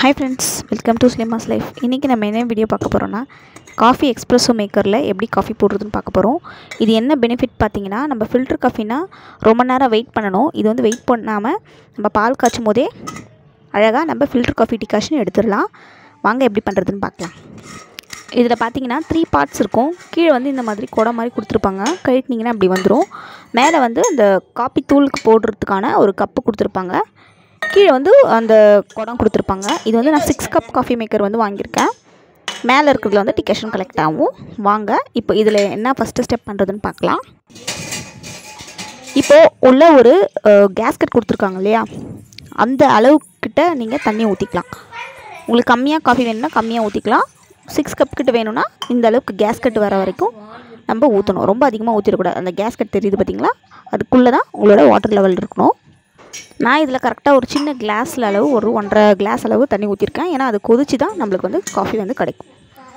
hi friends welcome to ஸ்லிமாஸ் life இன்றைக்கி நம்ம என்ன வீடியோ பார்க்க போகிறோன்னா காஃபி எக்ஸ்ப்ரெஸோ மேக்கரில் எப்படி காஃபி போடுறதுன்னு பார்க்க போகிறோம் இது என்ன பெனிஃபிட் பார்த்தீங்கன்னா நம்ம ஃபில்டர் காஃபினா ரொம்ப நேரம் வெயிட் பண்ணணும் இது வந்து வெயிட் பண்ணாமல் நம்ம பால் காய்ச்சும் போதே அழகாக நம்ம ஃபில்டர் காஃபி டிகாஷன் எடுத்துடலாம் வாங்க எப்படி பண்ணுறதுன்னு பார்க்கலாம் இதில் பார்த்தீங்கன்னா த்ரீ பார்ட்ஸ் இருக்கும் கீழே வந்து இந்த மாதிரி குடம் மாதிரி கொடுத்துருப்பாங்க கழட்டினீங்கன்னா அப்படி வந்துடும் மேலே வந்து இந்த காப்பி தூளுக்கு போடுறதுக்கான ஒரு கப்பு கொடுத்துருப்பாங்க கீழே வந்து அந்த குடம் கொடுத்துருப்பாங்க இது வந்து நான் சிக்ஸ் கப் காஃபி மேக்கர் வந்து வாங்கியிருக்கேன் மேலே இருக்கிறதுல வந்து டிகேஷன் கலெக்ட் ஆகும் வாங்க இப்போ இதில் என்ன ஃபஸ்ட்டு ஸ்டெப் பண்ணுறதுன்னு பார்க்கலாம் இப்போது உள்ள ஒரு கேஸ்கட் கொடுத்துருக்காங்க இல்லையா அந்த அளவுக்கிட்ட நீங்கள் தண்ணி ஊற்றிக்கலாம் உங்களுக்கு கம்மியாக காஃபி வேணும்னா கம்மியாக ஊற்றிக்கலாம் சிக்ஸ் கப் கிட்ட வேணும்னா இந்த அளவுக்கு கேஸ்கட் வர வரைக்கும் நம்ம ஊற்றணும் ரொம்ப அதிகமாக ஊற்றிடக்கூடாது அந்த கேஸ்கட் தெரியுது பார்த்தீங்களா அதுக்குள்ளே தான் உங்களோட வாட்டர் லெவல் இருக்கணும் நான் இதில் கரெக்டாக ஒரு சின்ன கிளாஸில் அளவு ஒரு ஒன்றரை கிளாஸ் அளவு தண்ணி ஊற்றிருக்கேன் ஏன்னா அது கொதிச்சு தான் நம்மளுக்கு வந்து காஃபி வந்து கிடைக்கும்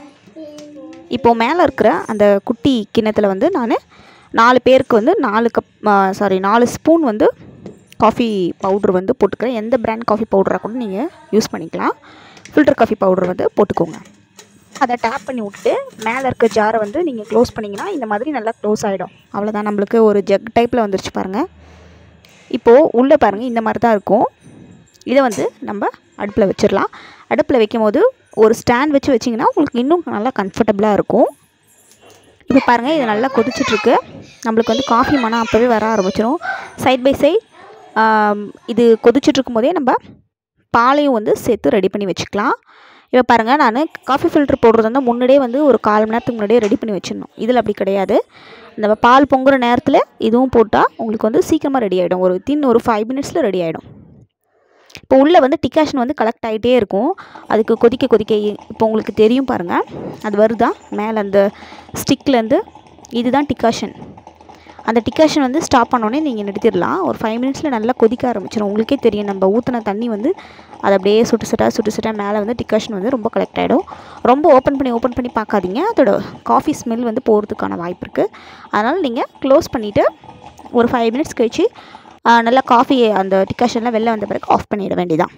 இப்போது மேலே இருக்கிற அந்த குட்டி கிண்ணத்தில் வந்து நான் நாலு பேருக்கு வந்து நாலு கப் சாரி நாலு ஸ்பூன் வந்து காஃபி பவுட்ரு வந்து போட்டுக்கிறேன் எந்த பிராண்ட் காஃபி பவுடராக கூட நீங்கள் யூஸ் பண்ணிக்கலாம் ஃபில்டர் காஃபி பவுடர் வந்து போட்டுக்கோங்க அதை டேப் பண்ணி விட்டுட்டு மேலே இருக்க ஜாரை வந்து நீங்கள் க்ளோஸ் பண்ணிங்கன்னா இந்த மாதிரி நல்லா க்ளோஸ் ஆகிடும் அவ்வளோதான் நம்மளுக்கு ஒரு ஜக் டைப்பில் வந்துருச்சு பாருங்கள் இப்போது உள்ளே பாருங்கள் இந்த மாதிரி தான் இருக்கும் இதை வந்து நம்ம அடுப்பில் வச்சிடலாம் அடுப்பில் வைக்கும் போது ஒரு ஸ்டாண்ட் வச்சு வச்சிங்கன்னா உங்களுக்கு இன்னும் நல்லா கம்ஃபர்டபுளாக இருக்கும் இப்போ பாருங்கள் இது நல்லா கொதிச்சிட்ருக்கு நம்மளுக்கு வந்து காஃபி மனம் அப்போவே வர ஆரம்பிச்சிடும் சைட் பை சைட் இது கொதிச்சிட்ருக்கும் போதே நம்ம பாலையும் வந்து சேர்த்து ரெடி பண்ணி வச்சுக்கலாம் இப்போ பாருங்கள் நான் காஃபி ஃபில்டர் போடுறது வந்து முன்னாடியே வந்து ஒரு கால் மணி நேரத்துக்கு முன்னாடியே ரெடி பண்ணி வச்சிடணும் இதில் அப்படி கிடையாது நம்ம பால் பொங்குற நேரத்தில் இதுவும் போட்டால் உங்களுக்கு வந்து சீக்கிரமாக ரெடி ஆகிடும் ஒரு தின் ஒரு ஃபைவ் மினிட்ஸில் ரெடி ஆகிடும் இப்போ உள்ளே வந்து டிகாஷன் வந்து கலெக்ட் ஆகிட்டே இருக்கும் அதுக்கு கொதிக்க கொதிக்க இப்போ உங்களுக்கு தெரியும் பாருங்கள் அது வருதா மேலே அந்த ஸ்டிக்லேருந்து இதுதான் டிகாஷன் அந்த டிகாஷன் வந்து ஸ்டாப் பண்ணோடனே நீங்கள் நிறுத்திடலாம் ஒரு ஃபைவ் மினிட்ஸில் நல்லா கொதிக்க ஆரம்பிச்சிடும் உங்களுக்கே தெரியும் நம்ம ஊற்றின தண்ணி வந்து அது அப்படியே சுட்டு சுட்டாக சுட்டு சுட்டாக மேலே வந்து டிகாஷன் வந்து ரொம்ப கலெக்ட் ஆகிடும் ரொம்ப ஓப்பன் பண்ணி ஓப்பன் பண்ணி பார்க்காதீங்க அதோட காஃபி ஸ்மெல் வந்து போகிறதுக்கான வாய்ப்பு இருக்குது அதனால் நீங்கள் க்ளோஸ் பண்ணிவிட்டு ஒரு ஃபைவ் மினிட்ஸ் கழித்து நல்லா காஃபி அந்த டிகாஷன்லாம் வெளில வந்த பிறகு ஆஃப் பண்ணிட வேண்டியதான்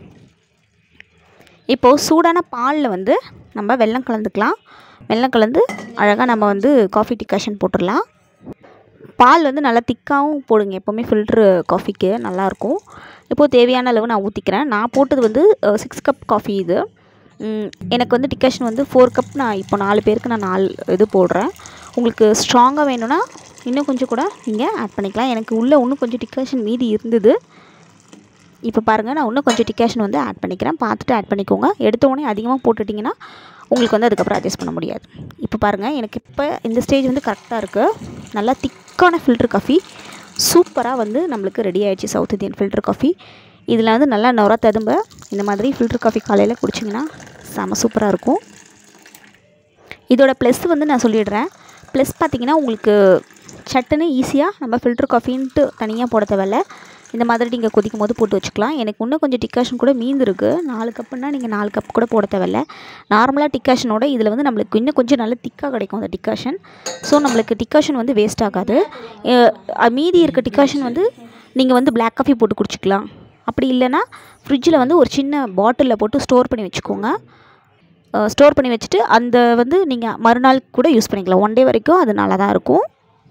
இப்போது சூடான பாலில் வந்து நம்ம வெல்லம் கலந்துக்கலாம் வெல்லம் கலந்து அழகாக நம்ம வந்து காஃபி டிகாஷன் போட்டுடலாம் பால் வந்து நல்லா திக்காகவும் போடுங்க எப்போவுமே ஃபில்ட்ரு காஃபிக்கு நல்லாயிருக்கும் இப்போது தேவையான அளவு நான் ஊற்றிக்கிறேன் நான் போட்டது வந்து சிக்ஸ் கப் காஃபி இது எனக்கு வந்து டிகாஷன் வந்து ஃபோர் கப் நான் இப்போ நாலு பேருக்கு நான் நாலு இது போடுறேன் உங்களுக்கு ஸ்ட்ராங்காக வேணும்னா இன்னும் கொஞ்சம் கூட நீங்கள் ஆட் பண்ணிக்கலாம் எனக்கு உள்ளே இன்னும் கொஞ்சம் டிகாஷன் மீதி இருந்தது இப்போ பாருங்கள் நான் இன்னும் கொஞ்சம் டிகாஷன் வந்து ஆட் பண்ணிக்கிறேன் பார்த்துட்டு ஆட் பண்ணிக்கோங்க எடுத்த உடனே அதிகமாக போட்டுட்டிங்கன்னா உங்களுக்கு வந்து அதுக்கப்புறம் அட்ஜஸ்ட் பண்ண முடியாது இப்போ பாருங்கள் எனக்கு இப்போ இந்த ஸ்டேஜ் வந்து கரெக்டாக இருக்குது நல்லா திக்கான ஃபில்டர் காஃபி சூப்பராக வந்து நம்மளுக்கு ரெடி ஆகிடுச்சு சவுத் இந்தியன் ஃபில்டர் காஃபி இதில் வந்து நல்லா நுர ததும்ப இந்த மாதிரி ஃபில்டர் காஃபி காலையில் குடிச்சிங்கன்னா செம சூப்பராக இருக்கும் இதோட ப்ளஸ் வந்து நான் சொல்லிடுறேன் ப்ளஸ் பார்த்திங்கன்னா உங்களுக்கு சட்டுன்னு ஈஸியாக நம்ம ஃபில்டர் காஃபின்ட்டு தனியாக போட தேவையில்ல இந்த மாதிரி நீங்கள் கொதிக்கும் போது போட்டு வச்சுக்கலாம் எனக்கு இன்னும் கொஞ்சம் டிகாஷன் கூட மீந்துருக்கு நாலு கப்புன்னா நீங்கள் நாலு கப் கூட போட தேவையில்ல நார்மலாக டிகாஷனோட இதில் வந்து நம்மளுக்கு இன்னும் கொஞ்சம் நல்ல திக்காக கிடைக்கும் அந்த டிகாஷன் ஸோ நம்மளுக்கு டிகாஷன் வந்து வேஸ்ட் ஆகாது மீதி இருக்க டிகாஷன் வந்து நீங்கள் வந்து பிளாக் காஃபி போட்டு குடிச்சிக்கலாம் அப்படி இல்லைன்னா ஃப்ரிட்ஜில் வந்து ஒரு சின்ன பாட்டிலில் போட்டு ஸ்டோர் பண்ணி வச்சுக்கோங்க ஸ்டோர் பண்ணி வச்சுட்டு அந்த வந்து நீங்கள் மறுநாள் கூட யூஸ் பண்ணிக்கலாம் ஒன் டே வரைக்கும் அது நல்லா தான் இருக்கும்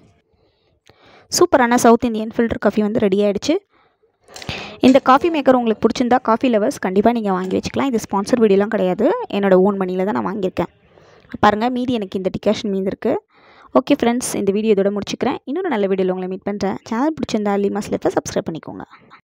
சூப்பரான சவுத் இந்தியன் ஃபில்டர் காஃபி வந்து ரெடி ஆகிடுச்சு இந்த காஃபி மேக்கர் உங்களுக்கு பிடிச்சிருந்தா காஃபி லவர்ஸ் கண்டிப்பாக நீங்கள் வாங்கி வச்சுக்கலாம் இது ஸ்பான்சர் வீடியோலாம் கிடையாது என்னோடய ஓன் மணியில் தான் நான் வாங்கியிருக்கேன் பாருங்கள் மீதி எனக்கு இந்த டிகாஷன் மீது இருக்குது ஓகே ஃப்ரெண்ட்ஸ் இந்த வீடியோ இதோட முடிச்சுக்கிறேன் இன்னொரு நல்ல வீடியோவில் உங்களை மீட் பண்ணுறேன் சேனல் பிடிச்சிருந்தா லிமாஸ் லெஃப்ட்டை சப்ஸ்கிரைப் பண்ணிக்கோங்க